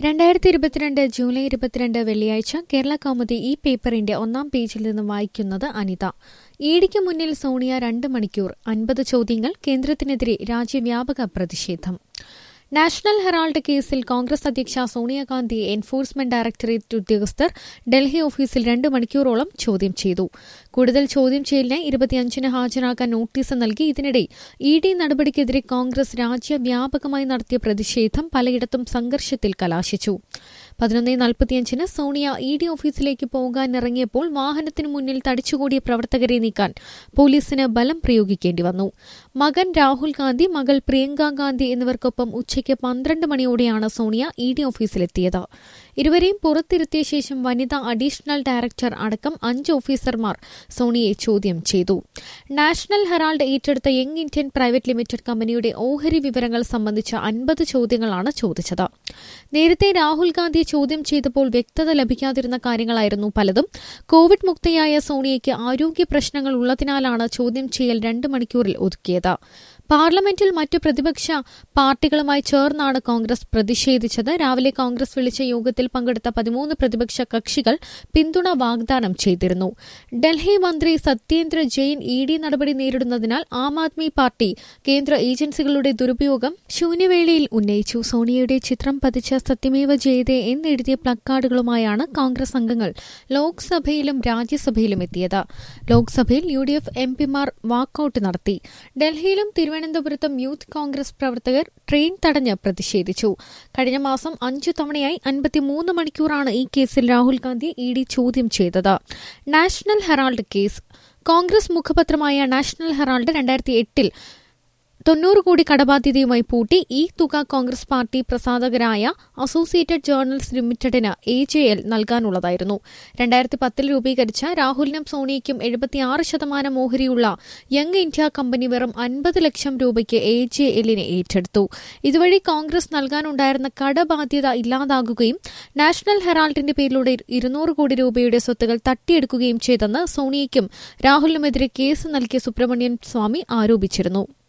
രണ്ടായിരത്തി ഇരുപത്തിരണ്ട് ജൂലൈ ഇരുപത്തിരണ്ട് വെള്ളിയാഴ്ച കേരള കൗമുദി ഈ പേപ്പറിന്റെ ഒന്നാം പേജിൽ നിന്ന് വായിക്കുന്നത് അനിത ഇഡിക്ക് മുന്നിൽ സോണിയ രണ്ട് മണിക്കൂർ അൻപത് ചോദ്യങ്ങൾ കേന്ദ്രത്തിനെതിരെ രാജ്യവ്യാപക പ്രതിഷേധം നാഷണൽ ഹെറാൾഡ് കേസിൽ കോൺഗ്രസ് അധ്യക്ഷ സോണിയാഗാന്ധിയെ എൻഫോഴ്സ്മെന്റ് ഡയറക്ടറേറ്റ് ഉദ്യോഗസ്ഥർ ഡൽഹി ഓഫീസിൽ രണ്ട് മണിക്കൂറോളം ചോദ്യം ചെയ്തു കൂടുതൽ ചോദ്യം ചെയ്യലിന് ഇരുപത്തിയഞ്ചിന് ഹാജരാക്കാൻ നോട്ടീസ് നൽകി ഇതിനിടെ ഇ ഡി നടപടിക്കെതിരെ കോൺഗ്രസ് രാജ്യവ്യാപകമായി നടത്തിയ പ്രതിഷേധം പലയിടത്തും സംഘർഷത്തിൽ കലാശിച്ചു പതിനൊന്ന് നാൽപ്പത്തിയഞ്ചിന് സോണിയ ഇ ഡി ഓഫീസിലേക്ക് പോകാനിറങ്ങിയപ്പോൾ വാഹനത്തിനു മുന്നിൽ തടിച്ചുകൂടിയ പ്രവർത്തകരെ നീക്കാൻ പോലീസിന് ബലം പ്രയോഗിക്കേണ്ടി വന്നു മകൻ രാഹുൽ ഗാന്ധി മകൾ പ്രിയങ്ക ഗാന്ധി എന്നിവർക്കൊപ്പം ഉച്ചയ്ക്ക് പന്ത്രണ്ട് മണിയോടെയാണ് സോണിയ ഇ ഡി ഓഫീസിലെത്തിയത് ഇരുവരെയും പുറത്തിരുത്തിയ ശേഷം വനിതാ അഡീഷണൽ ഡയറക്ടർ അടക്കം അഞ്ച് ഓഫീസർമാർ സോണിയെ ചോദ്യം ചെയ്തു നാഷണൽ ഹെറാൾഡ് ഏറ്റെടുത്ത യങ് ഇന്ത്യൻ പ്രൈവറ്റ് ലിമിറ്റഡ് കമ്പനിയുടെ ഓഹരി വിവരങ്ങൾ സംബന്ധിച്ച അൻപത് ചോദ്യങ്ങളാണ് ചോദിച്ചത് നേരത്തെ രാഹുൽ ഗാന്ധിയെ ചോദ്യം ചെയ്തപ്പോൾ വ്യക്തത ലഭിക്കാതിരുന്ന കാര്യങ്ങളായിരുന്നു പലതും കോവിഡ് മുക്തയായ സോണിയയ്ക്ക് ആരോഗ്യ പ്രശ്നങ്ങൾ ഉള്ളതിനാലാണ് ചോദ്യം ചെയ്യൽ രണ്ട് മണിക്കൂറിൽ ഒതുക്കിയത് പാർലമെന്റിൽ മറ്റു പ്രതിപക്ഷ പാർട്ടികളുമായി ചേർന്നാണ് കോൺഗ്രസ് പ്രതിഷേധിച്ചത് രാവിലെ കോൺഗ്രസ് വിളിച്ച യോഗത്തിൽ പങ്കെടുത്ത പതിമൂന്ന് പ്രതിപക്ഷ കക്ഷികൾ പിന്തുണ വാഗ്ദാനം ചെയ്തിരുന്നു ഡൽഹി മന്ത്രി സത്യേന്ദ്ര ജെയിൻ ഇ ഡി നടപടി നേരിടുന്നതിനാൽ ആം ആദ്മി പാർട്ടി കേന്ദ്ര ഏജൻസികളുടെ ദുരുപയോഗം ശൂന്യവേളയിൽ ഉന്നയിച്ചു സോണിയയുടെ ചിത്രം പതിച്ച സത്യമേവ ജയതേ എന്നെഴുതിയ പ്ലക്കാർഡുകളുമായാണ് കോൺഗ്രസ് അംഗങ്ങൾ ലോക്സഭയിലും രാജ്യസഭയിലും എത്തിയത് ലോക്സഭയിൽ യു ഡി എഫ് എം പിമാർ വാക്കൌട്ട് നടത്തി ഡൽഹിയിലും തിരുവനന്തപുരത്തും യൂത്ത് കോൺഗ്രസ് പ്രവർത്തകർ ട്രെയിൻ തടഞ്ഞ് പ്രതിഷേധിച്ചു കഴിഞ്ഞ മാസം അഞ്ചു തവണയായി അൻപത്തിമൂന്ന് മണിക്കൂറാണ് ഈ കേസിൽ രാഹുൽ ഗാന്ധി ഇ ഡി ചോദ്യം ചെയ്തത് നാഷണൽ ഹെറാൾഡ് കേസ് കോൺഗ്രസ് മുഖപത്രമായ നാഷണൽ ഹെറാൾഡ് രണ്ടായിരത്തി എട്ടിൽ തൊണ്ണൂറ് കോടി കടബാധ്യതയുമായി പൂട്ടി ഈ തുക കോൺഗ്രസ് പാർട്ടി പ്രസാധകരായ അസോസിയേറ്റഡ് ജേർണൽസ് ലിമിറ്റഡിന് എ ജെ എൽ നൽകാനുള്ളതായിരുന്നു രണ്ടായിരത്തി പത്തിൽ രൂപീകരിച്ച രാഹുലിനും സോണിയയ്ക്കും എഴുപത്തിയാറ് ശതമാനം ഓഹരിയുള്ള യങ് ഇന്ത്യ കമ്പനി വെറും അൻപത് ലക്ഷം രൂപയ്ക്ക് എ ജെ എല്ലിനെ ഏറ്റെടുത്തു ഇതുവഴി കോൺഗ്രസ് നൽകാനുണ്ടായിരുന്ന കടബാധ്യത ഇല്ലാതാകുകയും നാഷണൽ ഹെറാൾഡിന്റെ പേരിലൂടെ ഇരുന്നൂറ് കോടി രൂപയുടെ സ്വത്തുകൾ തട്ടിയെടുക്കുകയും ചെയ്തെന്ന് സോണിയയ്ക്കും രാഹുലിനുമെതിരെ കേസ് നൽകിയ സുബ്രഹ്മണ്യൻ സ്വാമി ആരോപിച്ചിരുന്നു